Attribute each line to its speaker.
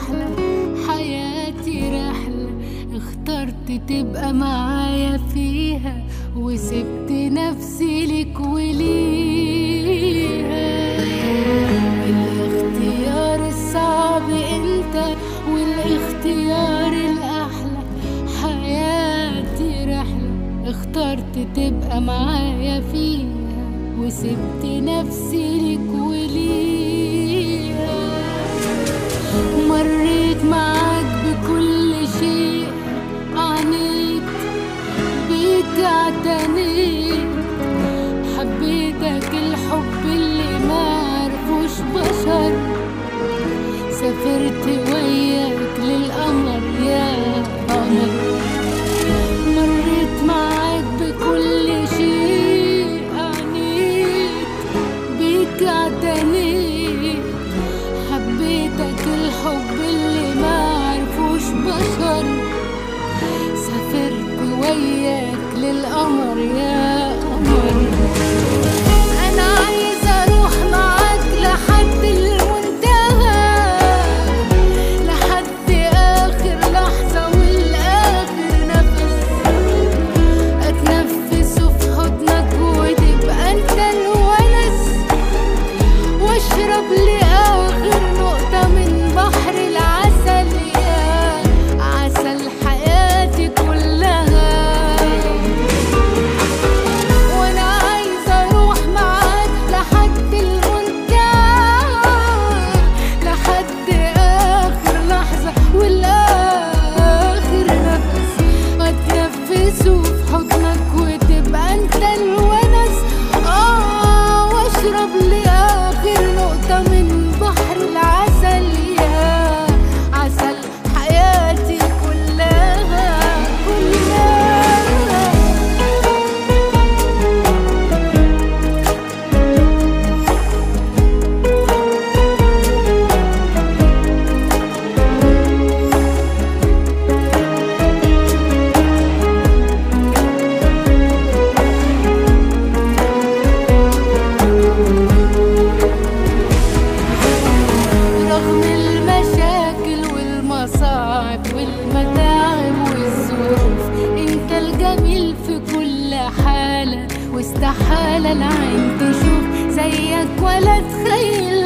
Speaker 1: أحلى حياتي رحلة اخترت تبقى معايا فيها وسبت نفسي لك وليها الاختيار الصعب انت والاختيار الأحلى حياتي رحلة اخترت تبقى معايا فيها وسبت نفسي لك وليها مريت معاك بكل شيء عانيت بيك اعتنيت حبيتك الحب اللي ما عرفوش بشر سافرت وياك للقمر يا قمر مريت معاك بكل شيء عانيت بيك اعتنيت حبيتك الحب اللي ما عرفوش بشر سافرت وياك للقمر يا قمر انا عايزه اروح معاك لحد المنتهى لحد اخر لحظه والاخر نفس اتنفس في حضنك وتبقى انت الونس واشرب لاخر نقطه من بحر العسل يا عسل حياتي كلها وانا عايزه اروح معاك لحد المنتهى لحد اخر لحظه والاخر نفس واتنفسه في حضنك وتبقى انت الونس اه واشرب لاخر نقطه من بحر العسل يا عسل حياتي كلها كلها رغم المشاكل والمصاعب والمتاعب والظروف انت الجميل في كل حالة واستحالة العين تشوف زيك ولا تخيل